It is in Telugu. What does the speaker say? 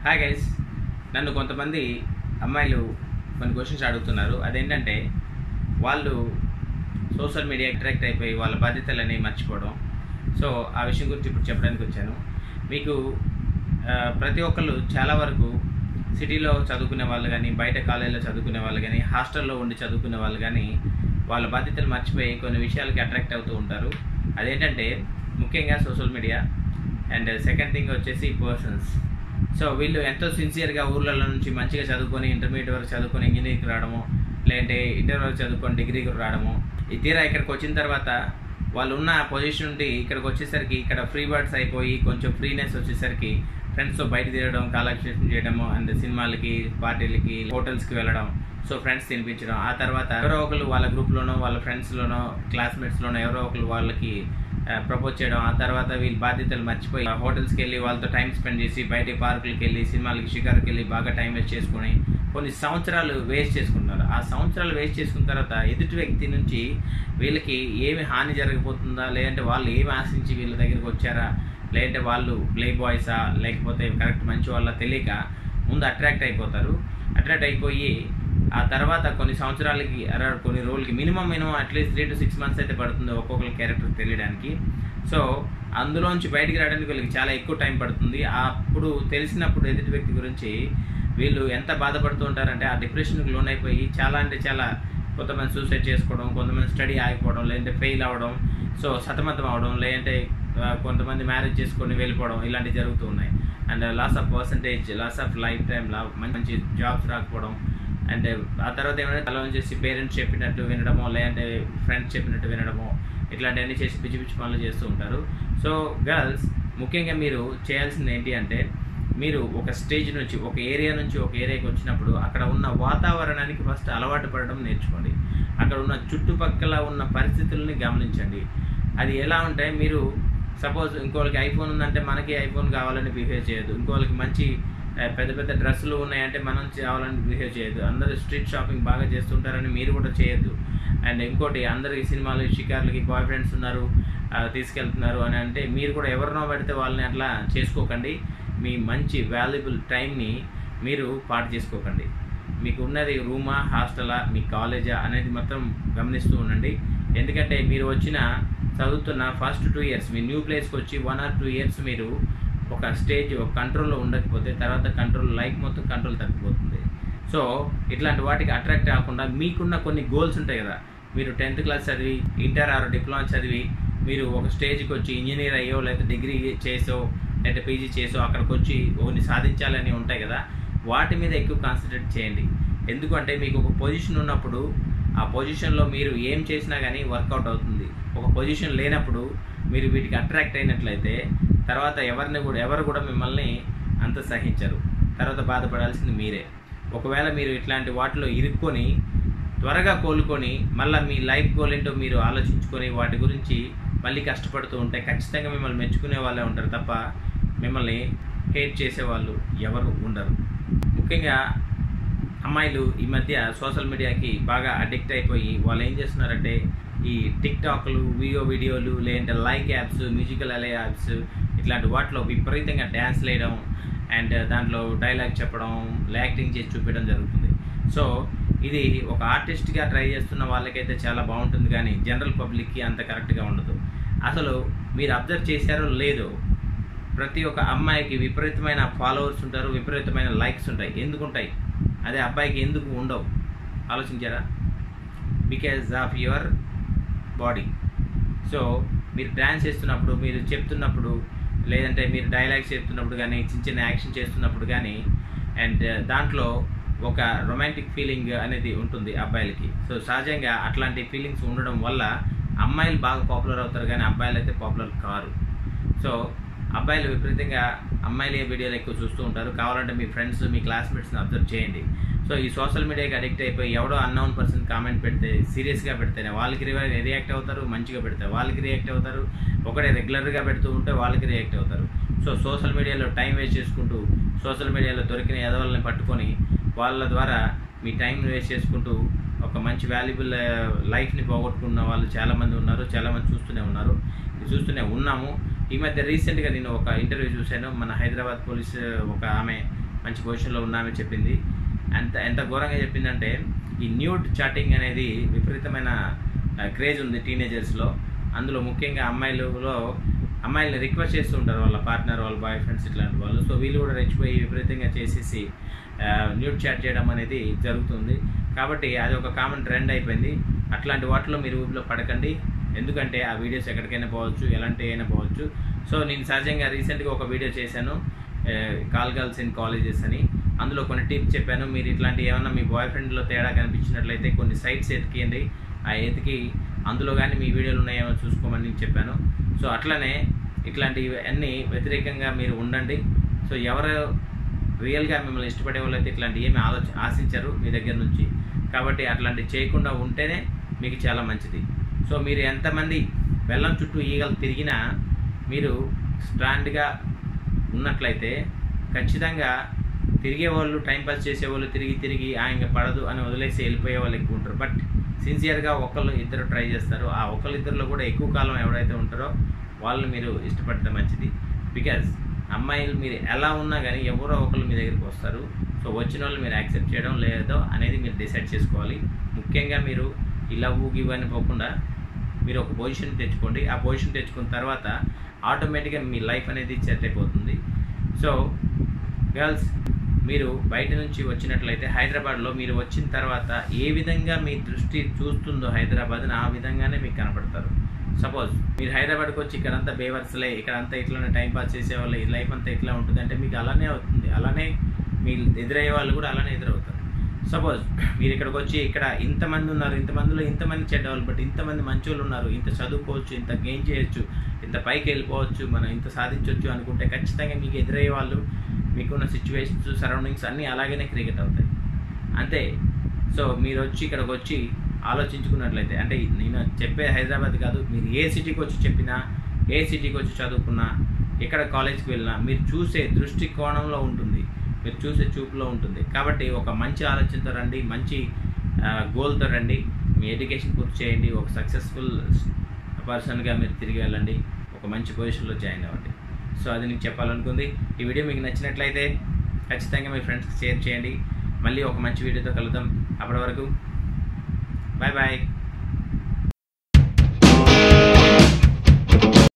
హాయ్ గైస్ నన్ను కొంతమంది అమ్మాయిలు కొన్ని క్వశ్చన్స్ అడుగుతున్నారు అదేంటంటే వాళ్ళు సోషల్ మీడియా అట్రాక్ట్ అయిపోయి వాళ్ళ బాధ్యతలని మర్చిపోవడం సో ఆ విషయం గురించి ఇప్పుడు చెప్పడానికి వచ్చాను మీకు ఆ, ప్రతి ఒక్కళ్ళు చాలా వరకు సిటీలో చదువుకునే వాళ్ళు కానీ బయట కాలేజీలో చదువుకునే వాళ్ళు కానీ హాస్టల్లో ఉండి చదువుకునే వాళ్ళు కానీ వాళ్ళ బాధ్యతలు మర్చిపోయి కొన్ని విషయాలకి అట్రాక్ట్ అవుతూ ఉంటారు అదేంటంటే ముఖ్యంగా social media and second thing వచ్చేసి పర్సన్స్ సో వీళ్ళు ఎంతో సిన్సియర్గా ఊర్లలో నుంచి మంచిగా చదువుకొని ఇంటర్మీడియట్ వరకు చదువుకొని ఇంజనీరింగ్కి రావడము లేదంటే ఇంటర్ వరకు చదువుకొని డిగ్రీకి రావడము ఈ తీరా ఇక్కడికి వచ్చిన తర్వాత వాళ్ళు ఉన్న పొజిషన్ నుండి ఇక్కడికి వచ్చేసరికి ఇక్కడ ఫ్రీ బర్డ్స్ అయిపోయి కొంచెం ఫ్రీనెస్ వచ్చేసరికి ఫ్రెండ్స్తో బయట తిరగడం కాలక్షేపం చేయడము అండ్ సినిమాలకి పార్టీలకి హోటల్స్కి వెళ్ళడం సో ఫ్రెండ్స్ తినిపించడం ఆ తర్వాత ఎవరో ఒకరు వాళ్ళ గ్రూప్లోనో వాళ్ళ ఫ్రెండ్స్లోనో క్లాస్మేట్స్లోనో ఎవరో ఒకరు వాళ్ళకి ప్రపోజ్ చేయడం ఆ తర్వాత వీళ్ళ బాధ్యతలు మర్చిపోయి హోటల్స్కి వెళ్ళి వాళ్ళతో టైం స్పెండ్ చేసి బయట పార్కులకి వెళ్ళి సినిమాలకి షికార్కి వెళ్ళి బాగా టైం వేస్ట్ చేసుకొని కొన్ని సంవత్సరాలు వేస్ట్ చేసుకుంటారు ఆ సంవత్సరాలు వేస్ట్ చేసుకున్న తర్వాత ఎదుటి వ్యక్తి నుంచి వీళ్ళకి ఏమి హాని జరగబోతుందా లేదంటే వాళ్ళు ఏమి ఆశించి వీళ్ళ దగ్గరికి వచ్చారా లేదంటే వాళ్ళు ప్లే బాయ్సా లేకపోతే కరెక్ట్ మంచి వాళ్ళ తెలియక ముందు అట్రాక్ట్ అయిపోతారు అట్రాక్ట్ అయిపోయి ఆ తర్వాత కొన్ని సంవత్సరాలకి అర కొన్ని రోజులకి minimum minimum at least three to six months అయితే పడుతుంది ఒక్కొక్కరి క్యారెక్టర్ తెలియడానికి సో అందులోంచి బయటికి రావడానికి వీళ్ళకి చాలా ఎక్కువ టైం పడుతుంది అప్పుడు తెలిసినప్పుడు ఎదుటి వ్యక్తి గురించి వీళ్ళు ఎంత బాధపడుతూ ఉంటారంటే ఆ డిప్రెషన్కి లోన్ అయిపోయి చాలా అంటే చాలా కొంతమంది సూసైడ్ చేసుకోవడం కొంతమంది స్టడీ ఆగిపోవడం లేదంటే ఫెయిల్ అవ్వడం సో సతమతం అవడం లేదంటే ఆ, కొంతమంది మ్యారేజ్ చేసుకొని వెళ్ళిపోవడం ఇలాంటివి జరుగుతూ ఉన్నాయి and loss of percentage loss of life time మంచి జాబ్స్ రాకపోవడం అండ్ ఆ తర్వాత ఏమైనా తల చేసి పేరెంట్స్ చెప్పినట్టు వినడమో లేదంటే ఫ్రెండ్స్ చెప్పినట్టు వినడమో ఇట్లాంటివన్నీ చేసి పిచ్చి పిచ్చి పనులు చేస్తూ ఉంటారు సో గర్ల్స్ ముఖ్యంగా మీరు చేయాల్సింది ఏంటి అంటే మీరు ఒక స్టేజ్ నుంచి ఒక ఏరియా నుంచి ఒక ఏరియాకి వచ్చినప్పుడు అక్కడ ఉన్న వాతావరణానికి ఫస్ట్ అలవాటు పడడం నేర్చుకోండి అక్కడ ఉన్న చుట్టుపక్కల ఉన్న పరిస్థితుల్ని గమనించండి అది ఎలా ఉంటే మీరు సపోజ్ ఇంకోళ్ళకి ఐఫోన్ ఉందంటే మనకి ఐఫోన్ కావాలని బిహేవ్ చేయదు ఇంకోళ్ళకి మంచి ఆ, పెద్ద పెద్ద డ్రెస్సులు ఉన్నాయంటే మనం కావాలని బిహేవ్ చేయదు అందరూ స్ట్రీట్ షాపింగ్ బాగా చేస్తుంటారని మీరు కూడా చేయొద్దు అండ్ ఇంకోటి అందరికి సినిమాలు షికార్లకి బాయ్ ఫ్రెండ్స్ ఉన్నారు ఆ, తీసుకెళ్తున్నారు అని అంటే మీరు కూడా ఎవరినో పెడితే వాళ్ళని అట్లా చేసుకోకండి మీ మంచి వాల్యుబుల్ టైంని మీరు పాటు చేసుకోకండి మీకు ఉన్నది రూమా హాస్టలా మీ కాలేజా అనేది మొత్తం గమనిస్తూ ఉండండి ఎందుకంటే మీరు వచ్చిన చదువుతున్న ఫస్ట్ టూ ఇయర్స్ మీ న్యూ ప్లేస్కి వచ్చి వన్ ఆర్ టూ ఇయర్స్ మీరు ఒక స్టేజ్ ఒక కంట్రోల్లో ఉండకపోతే తర్వాత కంట్రోల్ లైఫ్ మొత్తం కంట్రోల్ తగ్గిపోతుంది సో ఇట్లాంటి వాటికి అట్రాక్ట్ కాకుండా మీకున్న కొన్ని గోల్స్ ఉంటాయి కదా మీరు టెన్త్ క్లాస్ చదివి ఇంటర్ ఆర్ డిప్లొమా చదివి మీరు ఒక స్టేజ్కి వచ్చి ఇంజనీర్ అయ్యో లేదా డిగ్రీ చేసో లేదా పీజీ చేసో అక్కడికి వచ్చి కొన్ని సాధించాలని ఉంటాయి కదా వాటి మీద ఎక్కువ కాన్సన్ట్రేట్ చేయండి ఎందుకంటే మీకు ఒక పొజిషన్ ఉన్నప్పుడు ఆ పొజిషన్లో మీరు ఏం చేసినా కానీ వర్కౌట్ అవుతుంది ఒక పొజిషన్ లేనప్పుడు మీరు వీటికి అట్రాక్ట్ అయినట్లయితే తర్వాత ఎవరిని కూడా ఎవరు కూడా మిమ్మల్ని అంత సహించరు తర్వాత బాధపడాల్సింది మీరే ఒకవేళ మీరు ఇట్లాంటి వాటిలో ఇరుక్కొని త్వరగా కోలుకొని మళ్ళీ మీ లైఫ్ గోల్ ఏంటో మీరు ఆలోచించుకొని వాటి గురించి మళ్ళీ కష్టపడుతూ ఉంటే ఖచ్చితంగా మిమ్మల్ని మెచ్చుకునే వాళ్ళే ఉంటారు తప్ప మిమ్మల్ని హేట్ చేసేవాళ్ళు ఎవరు ఉండరు ముఖ్యంగా అమ్మాయిలు ఈ మధ్య సోషల్ మీడియాకి బాగా అడిక్ట్ అయిపోయి వాళ్ళు ఏం చేస్తున్నారంటే ఈ టిక్ టాక్లు వీడియో వీడియోలు లేదంటే లైక్ యాప్స్ మ్యూజికల్ అలే యాప్స్ ఇట్లాంటి వాటిలో విపరీతంగా డ్యాన్స్ వేయడం అండ్ దాంట్లో డైలాగ్ చెప్పడం యాక్టింగ్ చేసి చూపించడం జరుగుతుంది సో ఇది ఒక ఆర్టిస్ట్గా ట్రై చేస్తున్న వాళ్ళకైతే చాలా బాగుంటుంది కానీ జనరల్ పబ్లిక్కి అంత కరెక్ట్గా ఉండదు అసలు మీరు అబ్జర్వ్ చేశారో లేదో ప్రతి ఒక్క అమ్మాయికి విపరీతమైన ఫాలోవర్స్ ఉంటారు విపరీతమైన లైక్స్ ఉంటాయి ఎందుకు ఉంటాయి అదే అబ్బాయికి ఎందుకు ఉండవు ఆలోచించారా because of your body so మీరు డ్యాన్స్ చేస్తున్నప్పుడు మీరు చెప్తున్నప్పుడు లేదంటే మీరు డైలాగ్స్ చెప్తున్నప్పుడు కానీ చిన్న చిన్న యాక్షన్ చేస్తున్నప్పుడు కానీ అండ్ దాంట్లో ఒక రొమాంటిక్ ఫీలింగ్ అనేది ఉంటుంది అబ్బాయిలకి సో సహజంగా అట్లాంటి ఫీలింగ్స్ ఉండడం వల్ల అమ్మాయిలు బాగా పాపులర్ అవుతారు కానీ అబ్బాయిలు అయితే పాపులర్ కారు సో అబ్బాయిలు విపరీతంగా అమ్మాయిలే వీడియోలు ఎక్కువ చూస్తూ ఉంటారు కావాలంటే మీ ఫ్రెండ్స్ మీ క్లాస్మేట్స్ని అబ్జర్వ్ చేయండి సో ఈ సోషల్ మీడియాకి అడిక్ట్ అయిపోయి ఎవడో అన్నౌన్ పర్సన్ కామెంట్ పెడితే సీరియస్గా పెడితేనే వాళ్ళకి రియాక్ట్ అవుతారు మంచిగా పెడితే వాళ్ళకి రియాక్ట్ అవుతారు ఒకటే రెగ్యులర్గా పెడుతూ ఉంటే వాళ్ళకి రియాక్ట్ అవుతారు సో సోషల్ మీడియాలో టైం వేస్ట్ చేసుకుంటూ సోషల్ మీడియాలో దొరికిన ఎదవల్ని పట్టుకొని వాళ్ళ ద్వారా మీ టైం వేస్ట్ చేసుకుంటూ ఒక మంచి వాల్యుబుల్ లైఫ్ని పోగొట్టుకున్న వాళ్ళు చాలామంది ఉన్నారు చాలామంది చూస్తూనే ఉన్నారు ఇది చూస్తూనే ఉన్నాము ఈ మధ్య రీసెంట్గా నేను ఒక ఇంటర్వ్యూ చూశాను మన హైదరాబాద్ పోలీస్ ఒక ఆమె మంచి పొజిషన్లో ఉన్నామని చెప్పింది ఎంత ఎంత ఘోరంగా చెప్పిందంటే ఈ న్యూడ్ చాటింగ్ అనేది విపరీతమైన క్రేజ్ ఉంది టీనేజర్స్లో అందులో ముఖ్యంగా అమ్మాయిలలో అమ్మాయిల్ని రిక్వెస్ట్ చేస్తూ ఉంటారు వాళ్ళ పార్ట్నర్ వాళ్ళ బాయ్ ఫ్రెండ్స్ ఇట్లాంటి వాళ్ళు సో వీళ్ళు కూడా రెచ్చిపోయి విపరీతంగా చేసేసి న్యూడ్ చాట్ చేయడం అనేది జరుగుతుంది కాబట్టి అది ఒక కామన్ ట్రెండ్ అయిపోయింది అట్లాంటి వాటిలో మీరు ఊపిలో పడకండి ఎందుకంటే ఆ వీడియోస్ ఎక్కడికైనా పోవచ్చు ఎలాంటి అయినా పోవచ్చు సో నేను సహజంగా రీసెంట్గా ఒక వీడియో చేశాను కాల్ గర్ల్స్ ఇన్ కాలేజెస్ అని అందులో కొన్ని టిప్స్ చెప్పాను మీరు ఇట్లాంటి ఏమన్నా మీ బాయ్ ఫ్రెండ్లో తేడా కనిపించినట్లయితే కొన్ని సైట్స్ ఎతికియండి ఆ ఎతికి అందులో కానీ మీ వీడియోలు ఉన్నాయేమో చూసుకోమని నేను చెప్పాను సో అట్లనే ఇట్లాంటివి అన్నీ వ్యతిరేకంగా మీరు ఉండండి సో ఎవరు రియల్గా మిమ్మల్ని ఇష్టపడే వాళ్ళు అయితే ఇట్లాంటి ఏమి ఆలోచ ఆశించరు మీ దగ్గర నుంచి కాబట్టి అట్లాంటివి చేయకుండా ఉంటేనే మీకు చాలా మంచిది సో మీరు ఎంతమంది బెల్లం చుట్టూ ఈగలు తిరిగినా మీరు స్టాండ్గా ఉన్నట్లయితే ఖచ్చితంగా తిరిగే వాళ్ళు టైంపాస్ చేసేవాళ్ళు తిరిగి తిరిగి ఆయన పడదు అని వదిలేసి వెళ్ళిపోయే వాళ్ళు ఎక్కువ ఉంటారు బట్ సిన్సియర్గా ఒకళ్ళు ఇద్దరు ట్రై చేస్తారు ఆ ఒకళ్ళు ఇద్దరిలో కూడా ఎక్కువ కాలం ఎవరైతే ఉంటారో వాళ్ళని మీరు ఇష్టపడితే మంచిది బికాజ్ అమ్మాయిలు మీరు ఎలా ఉన్నా కానీ ఎవరో ఒకళ్ళు మీ దగ్గరికి వస్తారు సో వచ్చిన వాళ్ళు మీరు యాక్సెప్ట్ చేయడం లేదో అనేది మీరు డిసైడ్ చేసుకోవాలి ముఖ్యంగా మీరు ఈ లవ్ గివ్ అని పోకుండా మీరు ఒక పొజిషన్ తెచ్చుకోండి ఆ పొజిషన్ తెచ్చుకున్న తర్వాత ఆటోమేటిక్గా మీ లైఫ్ అనేది సెట్ అయిపోతుంది సో గర్ల్స్ మీరు బయట నుంచి వచ్చినట్లయితే హైదరాబాద్లో మీరు వచ్చిన తర్వాత ఏ విధంగా మీ దృష్టి చూస్తుందో హైదరాబాద్ని ఆ విధంగానే మీకు కనపడతారు సపోజ్ మీరు హైదరాబాద్కి వచ్చి ఇక్కడంతా బేవర్స్లే ఇక్కడంతా ఇట్లానే టైం పాస్ చేసేవాళ్ళు ఈ లైఫ్ అంతా ఇట్లా ఉంటుంది అంటే మీకు అలానే అవుతుంది అలానే మీ ఎదురయ్యే వాళ్ళు కూడా అలానే ఎదురవుతారు సపోజ్ మీరు ఇక్కడికి వచ్చి ఇక్కడ ఇంతమంది ఉన్నారు ఇంతమందిలో ఇంతమంది చెడ్డవాళ్ళు బట్ ఇంతమంది మంచోళ్ళు ఉన్నారు ఇంత చదువుకోవచ్చు ఇంత గెయిన్ చేయొచ్చు ఇంత పైకి వెళ్ళిపోవచ్చు మనం ఇంత సాధించవచ్చు అనుకుంటే ఖచ్చితంగా మీకు ఎదురయ్యే వాళ్ళు మీకున్న సిచ్యువేషన్స్ సరౌండింగ్స్ అన్నీ అలాగనే క్రికెట్ అవుతాయి అంతే సో మీరు వచ్చి ఇక్కడికి వచ్చి ఆలోచించుకున్నట్లయితే అంటే నేను చెప్పే హైదరాబాద్ కాదు మీరు ఏ సిటీకి వచ్చి చెప్పినా ఏ సిటీకి వచ్చి చదువుకున్నా ఎక్కడ కాలేజ్కి వెళ్ళినా మీరు చూసే దృష్టి కోణంలో ఉంటుంది మీరు చూసే చూపులో ఉంటుంది కాబట్టి ఒక మంచి ఆలోచనతో రండి మంచి గోల్తో రండి మీ ఎడ్యుకేషన్ పూర్తి చేయండి ఒక సక్సెస్ఫుల్ పర్సన్గా మీరు తిరిగి వెళ్ళండి ఒక మంచి పొజిషన్లో జాయిన్ అవ్వండి సో అది నేను చెప్పాలనుకుంది ఈ వీడియో మీకు నచ్చినట్లయితే ఖచ్చితంగా మీ ఫ్రెండ్స్కి షేర్ చేయండి మళ్ళీ ఒక మంచి వీడియోతో కలుద్దాం అప్పటి వరకు బాయ్ బాయ్